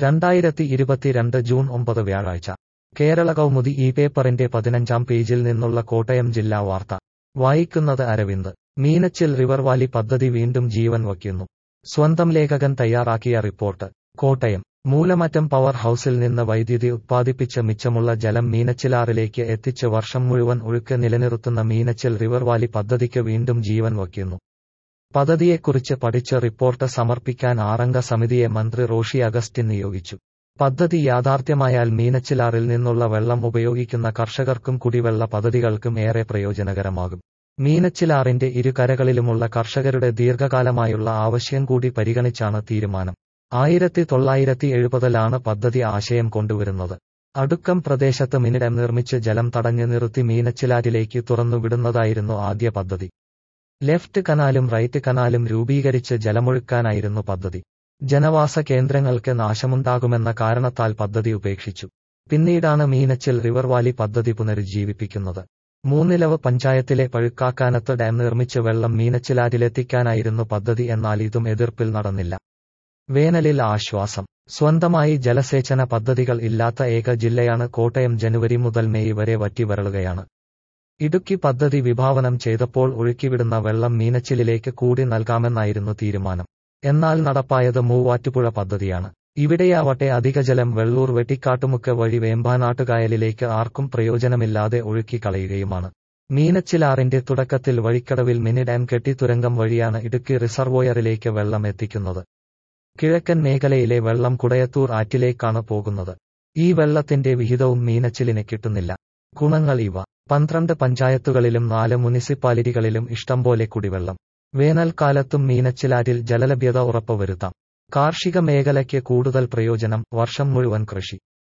രണ്ടായിരത്തി ഇരുപത്തിരണ്ട് ജൂൺ ഒമ്പത് വ്യാഴാഴ്ച കേരള കൗമുദി ഈ പേപ്പറിന്റെ പതിനഞ്ചാം പേജിൽ നിന്നുള്ള കോട്ടയം ജില്ലാ വാർത്ത വായിക്കുന്നത് അരവിന്ദ് മീനച്ചിൽ റിവർ വാലി പദ്ധതി വീണ്ടും ജീവൻ വയ്ക്കുന്നു സ്വന്തം ലേഖകൻ തയ്യാറാക്കിയ റിപ്പോർട്ട് കോട്ടയം മൂലമറ്റം പവർ ഹൌസിൽ നിന്ന് വൈദ്യുതി ഉത്പാദിപ്പിച്ച് മിച്ചമുള്ള ജലം മീനച്ചിലാറിലേക്ക് എത്തിച്ച് വർഷം മുഴുവൻ ഒഴുക്ക് നിലനിർത്തുന്ന മീനച്ചിൽ റിവർ വാലി പദ്ധതിക്ക് വീണ്ടും ജീവൻ വയ്ക്കുന്നു പദ്ധതിയെക്കുറിച്ച് പഠിച്ച് റിപ്പോർട്ട് സമർപ്പിക്കാൻ ആറംഗ സമിതിയെ മന്ത്രി റോഷി അഗസ്റ്റിൻ നിയോഗിച്ചു പദ്ധതി യാഥാർത്ഥ്യമായാൽ മീനച്ചിലാറിൽ നിന്നുള്ള വെള്ളം ഉപയോഗിക്കുന്ന കർഷകർക്കും കുടിവെള്ള പദ്ധതികൾക്കും ഏറെ പ്രയോജനകരമാകും മീനച്ചിലാറിന്റെ ഇരുകരകളിലുമുള്ള കർഷകരുടെ ദീർഘകാലമായുള്ള ആവശ്യം കൂടി പരിഗണിച്ചാണ് തീരുമാനം ആയിരത്തി തൊള്ളായിരത്തി എഴുപതിലാണ് പദ്ധതി ആശയം കൊണ്ടുവരുന്നത് അടുക്കം പ്രദേശത്ത് മിനിഡം നിർമ്മിച്ച് ജലം തടഞ്ഞു നിർത്തി മീനച്ചിലാറ്റിലേക്ക് തുറന്നുവിടുന്നതായിരുന്നു ആദ്യ പദ്ധതി ലെഫ്റ്റ് കനാലും റൈറ്റ് കനാലും രൂപീകരിച്ച് ജലമൊഴുക്കാനായിരുന്നു പദ്ധതി ജനവാസ കേന്ദ്രങ്ങൾക്ക് നാശമുണ്ടാകുമെന്ന കാരണത്താൽ പദ്ധതി ഉപേക്ഷിച്ചു പിന്നീടാണ് മീനച്ചിൽ റിവർ വാലി പദ്ധതി പുനരുജ്ജീവിപ്പിക്കുന്നത് മൂന്നിലവ് പഞ്ചായത്തിലെ പഴുക്കാക്കാനത്ത് ഡാം നിർമ്മിച്ച് വെള്ളം മീനച്ചിലാറ്റിലെത്തിക്കാനായിരുന്നു പദ്ധതി എന്നാൽ ഇതും എതിർപ്പിൽ നടന്നില്ല വേനലിൽ ആശ്വാസം സ്വന്തമായി ജലസേചന പദ്ധതികൾ ഇല്ലാത്ത ഏക ജില്ലയാണ് കോട്ടയം ജനുവരി മുതൽ മെയ് വരെ വറ്റിവരളുകയാണ് ഇടുക്കി പദ്ധതി വിഭാവനം ചെയ്തപ്പോൾ ഒഴുക്കിവിടുന്ന വെള്ളം മീനച്ചിലിലേക്ക് കൂടി നൽകാമെന്നായിരുന്നു തീരുമാനം എന്നാൽ നടപ്പായത് മൂവാറ്റുപുഴ പദ്ധതിയാണ് ഇവിടെയാവട്ടെ അധികജലം വെള്ളൂർ വെട്ടിക്കാട്ടുമുക്ക് വഴി വേമ്പാനാട്ടുകായലിലേക്ക് ആർക്കും പ്രയോജനമില്ലാതെ ഒഴുക്കിക്കളയുകയുമാണ് മീനച്ചിലാറിന്റെ തുടക്കത്തിൽ വഴിക്കടവിൽ മിനി ഡാം കെട്ടി തുരങ്കം വഴിയാണ് ഇടുക്കി റിസർവോയറിലേക്ക് വെള്ളം എത്തിക്കുന്നത് കിഴക്കൻ മേഖലയിലെ വെള്ളം കുടയത്തൂർ ആറ്റിലേക്കാണ് പോകുന്നത് ഈ വെള്ളത്തിന്റെ വിഹിതവും മീനച്ചിലിന് കിട്ടുന്നില്ല ഗുണങ്ങൾ ഇവ പന്ത്രണ്ട് പഞ്ചായത്തുകളിലും നാല് മുനിസിപ്പാലിറ്റികളിലും ഇഷ്ടംപോലെ കുടിവെള്ളം വേനൽക്കാലത്തും മീനച്ചിലാറ്റിൽ ജലലഭ്യത ഉറപ്പുവരുത്താം കാർഷിക മേഖലയ്ക്ക് കൂടുതൽ പ്രയോജനം വർഷം മുഴുവൻ കൃഷി